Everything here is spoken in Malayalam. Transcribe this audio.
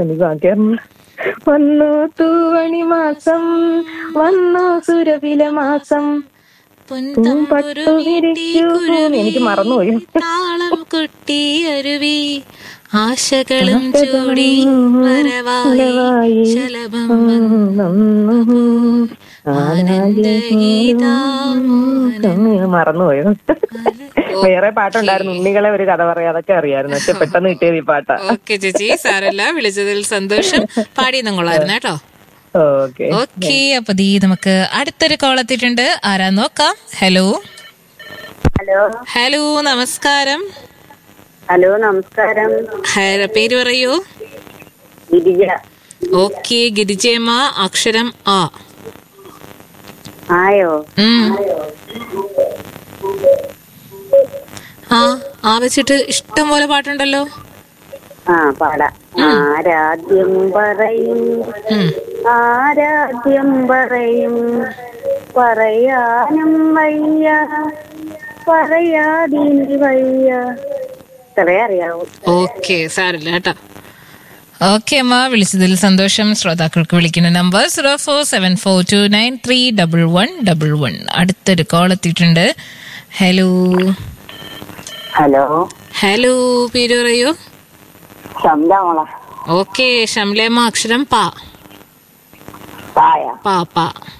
പാടാൻ ബാക്കിയായിരുന്നു വന്നു തൂവണി മാസം വന്നു സുരവില മാസം പൊൻതമ്പുരു വിരിക്കൂ. എനിക്ക് മറന്നുപോയി. താളം കൊട്ടി അരുവി ആശകളും ചൂടി വരവായി ശലഭം വന്നു മറന്നുപോയോ വേറെ പാട്ടുണ്ടായിരുന്നു ഉണ്ണികളെ ഒരു കഥ പറയാം അതൊക്കെ അറിയായിരുന്നു പക്ഷെ പെട്ടെന്ന് കിട്ടിയത് ഈ പാട്ടാ ഓക്കെ ചേച്ചി സാരല്ല വിളിച്ചതിൽ സന്തോഷം പാടിയെന്നും കൊള്ളായിരുന്നു കേട്ടോ ഓക്കെ ഓക്കെ അപ്പൊ ദീ നമുക്ക് അടുത്തൊരു കോൾ എത്തിയിട്ടുണ്ട് ആരാ നോക്കാം ഹലോ ഹലോ ഹലോ നമസ്കാരം ഹലോ നമസ്കാരം ഹര പേര് പറയൂ ഗിരിജ ഓക്കെ ഗിരിജയമ്മ അക്ഷരം ആ ആയോ ഉം. ആ ആ വെച്ചിട്ട് ഇഷ്ടം പോലെ പാട്ടുണ്ടല്ലോ ആ പാടാം ആരാധ്യം പറയും ഉം. ആരാധ്യം പറയും പറയാനും വയ്യ പറയാതിനി വയ്യ ഇത്രേ അറിയാവൂ ഓക്കെ സാരില്ല കേട്ടോ ഓക്കെ അമ്മ വിളിച്ചതിൽ സന്തോഷം ശ്രോതാക്കൾക്ക് വിളിക്കുന്ന number zero four seven four two nine three double one double one അടുത്തൊരു കോൾ എത്തിയിട്ടുണ്ട് ഹലോ ഹലോ ഹലോ പേര് പറയൂ ശബ്ദ മോള ഓക്കെ ഷംലേമ്മ അക്ഷരം പാ പായ പാ പാ